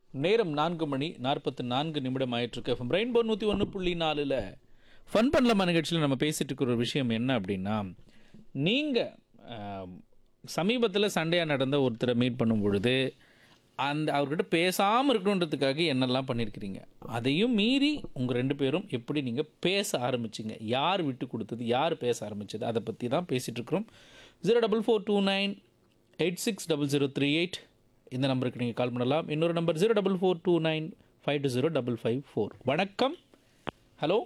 நேரம் நான்கு மணி நாற்பத்து நான்கு நிமிடம் ஆயிட்டிருக்கு எஃப்எம் ரெயின்போ நூற்றி ஒன்று புள்ளி நாலில் ஃபன் பண்ணலாமா நிகழ்ச்சியில் நம்ம பேசிட்டு இருக்கிற ஒரு விஷயம் என்ன அப்படின்னா நீங்கள் சமீபத்தில் சண்டையாக நடந்த ஒருத்தரை மீட் பண்ணும் பொழுது அந்த அவர்கிட்ட பேசாமல் இருக்கணுன்றதுக்காக என்னெல்லாம் பண்ணியிருக்கிறீங்க அதையும் மீறி உங்கள் ரெண்டு பேரும் எப்படி நீங்கள் பேச ஆரம்பிச்சிங்க யார் விட்டு கொடுத்தது யார் பேச ஆரம்பிச்சது அதை பற்றி தான் பேசிகிட்டு இருக்கிறோம் zero double four two nine eight six double zero three eight இந்த நம்பருக்கு நீங்கள் கால் பண்ணலாம் இன்னொரு number zero double four two nine five two zero double five four வணக்கம் ஹலோ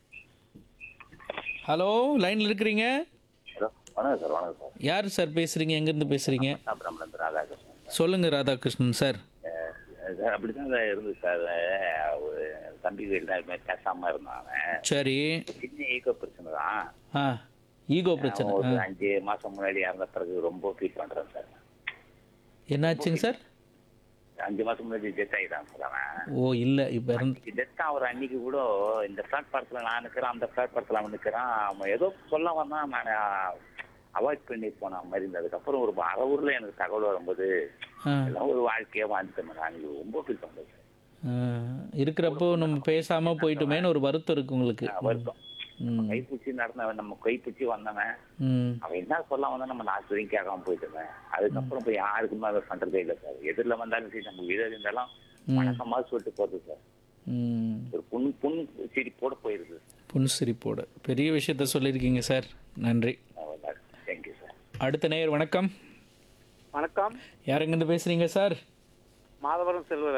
ஹலோ லைனில் இருக்கிறீங்க ஹலோ வணக்கம் சார் வணக்கம் சார் யார் சார் பேசுகிறீங்க எங்கேருந்து பேசுகிறீங்க சாப்பிடாமலேருந்து ராதாகிருஷ்ணன் சொல்லுங்கள் ராதாகிருஷ்ணன் சார் அஹ் சார் அப்படி தான் சார் இருந்தது சார் அஹ் ஒரு தம்பி வீட்டில் எல்லாருமே பேசாமல் இருந்தான் அவன். சரி சின்ன ஈகோ பிரச்சனை தான் ஆ ஈகோ பிரச்சனை அவன் ஒரு ஆ அஞ்சு மாதம் முன்னாடி இறந்த பிறகு ரொம்ப ஃபீல் பண்ணுறேன் சார் என்னாச்சுங்க சார் அஞ்சு மாதம் முன்னாடி டெத் ஆகிட்டான் சார் அவன் ஓ இல்லை இப்போ இறந்து டெத் ஆகிற அன்னைக்கு கூட இந்த பிளாட்ஃபாரத்தில் நான் நிற்கிறேன் அந்த பிளாட்ஃபாரத்தில் அவன் நிற்கிறான் அவன் ஏதோ சொல்ல வந்தான் நான் அவாய்ட் பண்ணி போன மாதிரி இருந்தது அதுக்கப்புறம் ஒரு அரை ஊரில் எனக்கு தகவல் வரும்போது ஆ எல்லாம் ஒரு வாழ்க்கையாக வாழ்ந்துட்டேன் நான் அன்னைக்கு ரொம்ப ஃபீல் பண்ணுறேன் சார் ஆ, இருக்கிறப்போ நம்ம பேசாமல் போயிட்டோமேன்னு ஒரு வருத்தம் இருக்கு உங்களுக்கு வருத்தம் ம் கைப்பிடிச்சி நடந்தவன் நம்ம கைப்பிடிச்சி வந்தவன் ம் அவன் என்ன சொல்ல வந்தா நம்ம லாஸ்ட் வரைக்கும் கேட்காம போயிட்டுருந்தேன் அதுக்கப்புறம் போய் யாருக்குமே அதை பண்றதே இல்லை சார் எதிரில் வந்தாலும் சரி நம்ம வீடு இருந்தாலும் வணக்கமா சொல்லிட்டு போகுது சார் ம் ஒரு புண் புண் சிரிப்போட போயிருது புன்சிரிப்போட பெரிய விஷயத்த சொல்லியிருக்கீங்க சார் நன்றி தேங்க்யூ சார் அடுத்த நேயர் வணக்கம் வணக்கம் யாருங்கேருந்து பேசுகிறீங்க சார் மாதவரம் செல்வ